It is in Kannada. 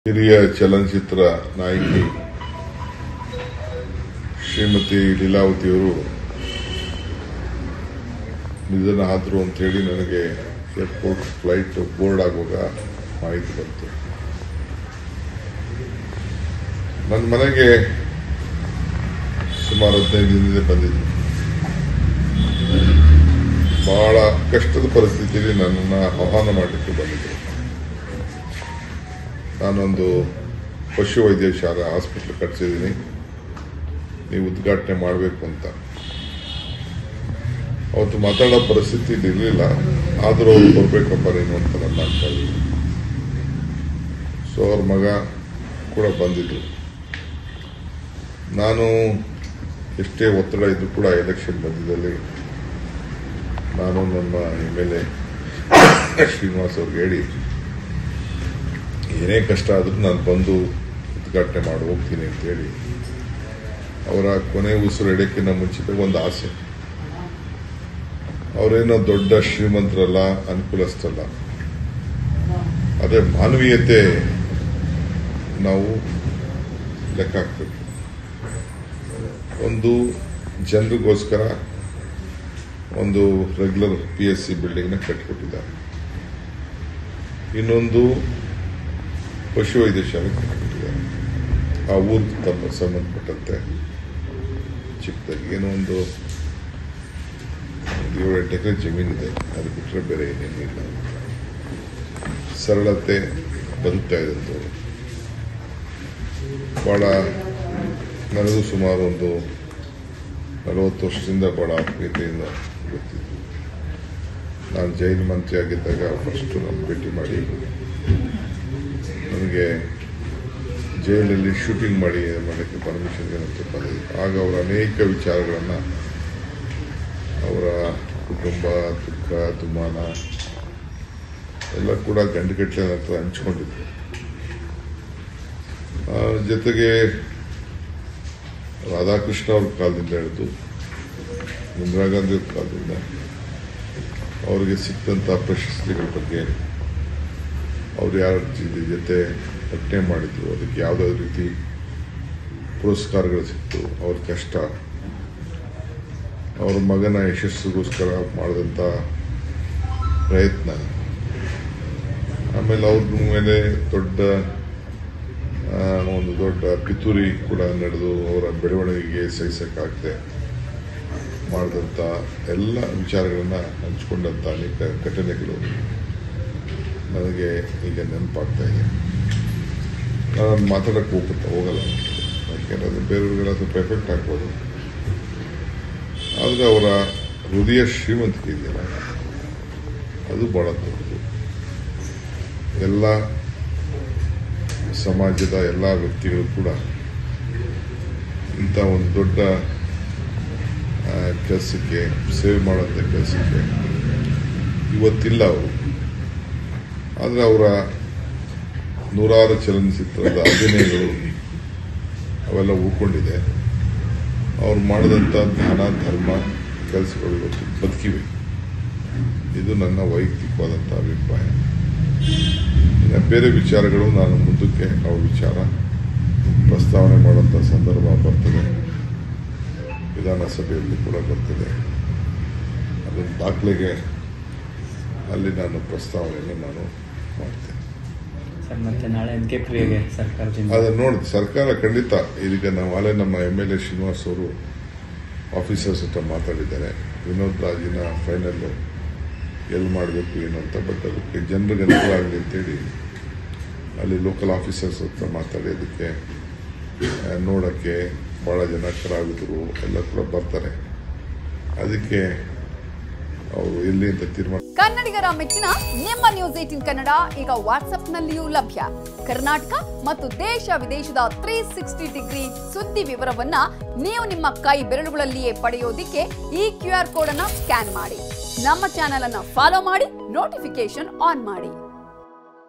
ಹಿರಿಯ ಚಲನಚಿತ್ರ ನಾಯಕಿ ಶ್ರೀಮತಿ ಲೀಲಾವತಿಯವರು ನಿಧನ ಆದರು ಅಂತೇಳಿ ನನಗೆ ಏರ್ಪೋರ್ಟ್ ಫ್ಲೈಟ್ ಬೋರ್ಡ್ ಆಗುವಾಗ ಮಾಹಿತಿ ಬಂತು ನನ್ನ ಮನೆಗೆ ಸುಮಾರು ಹದಿನೈದು ದಿನದಿಂದ ಬಂದಿದ್ದು ಬಹಳ ಕಷ್ಟದ ಪರಿಸ್ಥಿತಿಯಲ್ಲಿ ನನ್ನನ್ನು ಆಹ್ವಾನ ಮಾಡಲಿಕ್ಕೆ ಬಂದಿದ್ದರು ನಾನೊಂದು ಪಶು ವೈದ್ಯ ಶಾಲಾ ಹಾಸ್ಪಿಟ್ಲ್ ಕಟ್ಸಿದ್ದೀನಿ ನೀವು ಉದ್ಘಾಟನೆ ಮಾಡಬೇಕು ಅಂತ ಅವತ್ತು ಮಾತಾಡೋ ಪರಿಸ್ಥಿತಿ ಇರಲಿಲ್ಲ ಆದರೂ ಅವ್ರು ಬರ್ಬೇಕಪ್ಪ ನೀನು ಅಂತ ನನ್ನ ಅನ್ಕೊಂಡು ಸೊ ಅವ್ರ ಮಗ ಕೂಡ ಬಂದಿದ್ರು ನಾನು ಎಷ್ಟೇ ಒತ್ತಡ ಇದ್ರೂ ಕೂಡ ಎಲೆಕ್ಷನ್ ಮಧ್ಯದಲ್ಲಿ ನಾನು ನಮ್ಮ ಎಮ್ ಎಲ್ ಎ ಶ್ರೀನಿವಾಸ್ ಅವ್ರಿಗೆ ಹೇಳಿ ಏನೇ ಕಷ್ಟ ಆದರೂ ನಾನು ಬಂದು ಉದ್ಘಾಟನೆ ಮಾಡಿ ಹೋಗ್ತೀನಿ ಅಂತೇಳಿ ಅವರ ಕೊನೆ ಉಸಿರು ಎಡಕ್ಕಿಂತ ಮುಂಚಿತ ಒಂದು ಆಸೆ ಅವರೇನೋ ದೊಡ್ಡ ಶ್ರೀಮಂತರಲ್ಲ ಅನುಕೂಲಸ್ಥರಲ್ಲ ಅದೇ ಮಾನವೀಯತೆ ನಾವು ಲೆಕ್ಕ ಹಾಕ್ಬೇಕು ಒಂದು ಜನರಿಗೋಸ್ಕರ ಒಂದು ರೆಗ್ಯುಲರ್ ಪಿ ಎಸ್ ಸಿ ಬಿಲ್ಡಿಂಗ್ನ ಕಟ್ಟಿಕೊಟ್ಟಿದ್ದಾರೆ ಇನ್ನೊಂದು ಪಶು ವೈದ್ಯ ಶಾಲೆ ಕಟ್ಟಿಕೊಟ್ಟಿದ್ದಾರೆ ಆ ಊರಿಗೆ ತಮ್ಮ ಸಂಬಂಧಪಟ್ಟಂತೆ ಚಿಕ್ಕದಾಗಿ ಏನೋ ಒಂದು ಒಂದು ಏಳು ಎಂಟು ಎಕರೆ ಜಮೀನಿದೆ ಅದು ಬಿಟ್ಟರೆ ಬೇರೆ ಏನೇನಿಲ್ಲ ಸರಳತೆ ಬದುಕ್ತಾ ಇದ್ದಂಥವ್ರು ಭಾಳ ನನಗೂ ಸುಮಾರು ಒಂದು ನಲವತ್ತು ವರ್ಷದಿಂದ ಭಾಳ ಆತ್ಮೀಯತೆಯಿಂದ ಗೊತ್ತಿತ್ತು ನಾನು ಜೈಲು ಮಂತ್ರಿ ಆಗಿದ್ದಾಗ ಫಸ್ಟು ನಾನು ಭೇಟಿ ಮಾಡಿ ನನಗೆ ಜೈಲಲ್ಲಿ ಶೂಟಿಂಗ್ ಮಾಡಿ ಮಾಡೋಕ್ಕೆ ಪರ್ಮಿಷನ್ ಅಂತ ಬಂದಿದ್ದು ಆಗ ಅವರ ಅನೇಕ ವಿಚಾರಗಳನ್ನು ಅವರ ಕುಟುಂಬ ದುಃಖ ದುಮ್ಮಾನ ಎಲ್ಲ ಕೂಡ ಗಂಟುಗಟ್ಟಲೆ ನನ್ನ ಹತ್ರ ಹಂಚ್ಕೊಂಡಿದ್ರು ಆ, ಜೊತೆಗೆ ರಾಧಾಕೃಷ್ಣ ಅವ್ರ ಕಾಲದಿಂದ ಹಿಡಿದು ಇಂದಿರಾ ಗಾಂಧಿ ಅವ್ರ ಕಾಲದಿಂದ ಅವರಿಗೆ ಸಿಕ್ಕಂಥ ಪ್ರಶಸ್ತಿಗಳ ಬಗ್ಗೆ ಅವ್ರು ಯಾರ ಜೊತೆ- ಜೊತೆ ಘಟನೆ ಮಾಡಿದ್ರು ಅದಕ್ಕೆ ಯಾವುದಾದ್ರು ರೀತಿ ಪುರಸ್ಕಾರಗಳು ಸಿಕ್ತು ಅವ್ರ ಕಷ್ಟ ಅವ್ರ ಮಗನ ಯಶಸ್ಸಿಗೋಸ್ಕರ ಮಾಡಿದಂಥ ಪ್ರಯತ್ನ ಆಮೇಲೆ ಅವ್ರ ಮೇಲೆ ದೊಡ್ಡ ಆ, ಒಂದು ದೊಡ್ಡ ಪಿತೂರಿ ಕೂಡ ನಡೆದು ಅವರ ಬೆಳವಣಿಗೆಗೆ ಸಹಿಸಕ್ಕಾಗದೆ ಮಾಡಿದಂಥ ಎಲ್ಲ ವಿಚಾರಗಳನ್ನ ಹಂಚಿಕೊಂಡಂಥ ಅನೇಕ ಘಟನೆಗಳು ನನಗೆ ಈಗ ನೆನಪಾಗ್ತಾ ಇದೆ ನಾನು ಮಾತಾಡಕ್ಕೆ ಹೋಗ್ಬಿಟ್ಟು ಹೋಗಲ್ಲ ಯಾಕೆಂದ್ರೆ ಅದು ಬೇರೆಯವ್ರಿಗೆಲ್ಲ ಸ್ವಲ್ಪ ಎಫೆಕ್ಟ್ ಆಗ್ಬೋದು ಆದರೆ ಅವರ ಹೃದಯ ಶ್ರೀಮಂತಿಕೆ ಇದೆಯಲ್ಲ ಅದು ಬಹಳ ದೊಡ್ಡದು ಎಲ್ಲ ಸಮಾಜದ ಎಲ್ಲ ವ್ಯಕ್ತಿಗಳು ಕೂಡ ಇಂಥ ಒಂದು ದೊಡ್ಡ ಕೆಲಸಕ್ಕೆ ಸೇವೆ ಮಾಡೋಂಥ ಕೆಲಸಕ್ಕೆ ಇವತ್ತಿಲ್ಲ ಅವರು ಆದರೆ ಅವರ ನೂರಾರು ಚಲನಚಿತ್ರದ ಅಭಿನಯಗಳು ಅವೆಲ್ಲ ಉಳ್ಕೊಂಡಿದೆ ಅವ್ರು ಮಾಡಿದಂಥ ದಾನ ಧರ್ಮ ಕೆಲಸಗಳು ಇವತ್ತು ಬದುಕಿವೆ ಇದು ನನ್ನ ವೈಯಕ್ತಿಕವಾದಂಥ ಅಭಿಪ್ರಾಯ ಇನ್ನು ಬೇರೆ ವಿಚಾರಗಳು ನಾನು ಮುಂದಕ್ಕೆ ಅವ್ರ ವಿಚಾರ ಪ್ರಸ್ತಾವನೆ ಮಾಡುವಂಥ ಸಂದರ್ಭ ಬರ್ತದೆ ವಿಧಾನಸಭೆಯಲ್ಲಿ ಕೂಡ ಬರ್ತದೆ ಅದೊಂದು ದಾಖಲೆಗೆ ಅಲ್ಲಿ ನಾನು ಪ್ರಸ್ತಾವನೆಯನ್ನು ನಾನು ಮಾಡ್ತೇನೆ ಸರ್ ಮತ್ತೆ ನಾಳೆ ಎನ್ ಕೆ ಪ್ರಿಯಗೆ ಸರ್ಕಾರದಿಂದ ಅದನ್ನು ನೋಡಿ ಸರ್ಕಾರ ಖಂಡಿತ ಇದೀಗ ನಾವು ಅಲ್ಲೇ ನಮ್ಮ ಎಮ್ ಎಲ್ ಎ ಶ್ರೀನಿವಾಸ್ ಅವರು ಆಫೀಸರ್ಸ್ ಹತ್ರ ಮಾತಾಡಿದ್ದಾರೆ ವಿನೋದ್ ರಾಜಿನ ಫೈನಲ್ಲು ಎಲ್ಲಿ ಮಾಡಬೇಕು ಏನು ಅಂತ ಬಟ್ ಅದಕ್ಕೆ ಜನರಿಗೆ ಅನುಕೂಲ ಆಗಲಿ ಅಂತೇಳಿ ಅಲ್ಲಿ ಲೋಕಲ್ ಆಫೀಸರ್ಸ್ ಹತ್ರ ಮಾತಾಡಿ ಅದಕ್ಕೆ ಆ, ನೋಡೋಕ್ಕೆ ಭಾಳ ಜನ ಕಲಾವಿದರು ಎಲ್ಲ ಕೂಡ ಬರ್ತಾರೆ ಅದಕ್ಕೆ ಅವರು ಎಲ್ಲಿ ಅಂತ ತೀರ್ಮಾನ ಕನ್ನಡಿಗರ ಮೆಚ್ಚಿನ ನಿಮ್ಮ ನ್ಯೂಸ್ ಏಟಿನ್ ಕನ್ನಡ ಈಗ ವಾಟ್ಸ್ಆಪ್ನಲ್ಲಿಯೂ ಲಭ್ಯ ಕರ್ನಾಟಕ ಮತ್ತು ದೇಶ ವಿದೇಶದ ತ್ರೀ ಸಿಕ್ಸ್ಟಿ ಡಿಗ್ರಿ ಸುದ್ದಿ ವಿವರವನ್ನ ನೀವು ನಿಮ್ಮ ಕೈ ಬೆರಳುಗಳಲ್ಲಿಯೇ ಪಡೆಯೋದಿಕ್ಕೆ ಈ ಕ್ಯೂ ಆರ್ ಕೋಡ್ ಅನ್ನ ಸ್ಕ್ಯಾನ್ ಮಾಡಿ ನಮ್ಮ ಚಾನೆಲ್ ಅನ್ನ ಫಾಲೋ ಮಾಡಿ ನೋಟಿಫಿಕೇಶನ್ ಆನ್ ಮಾಡಿ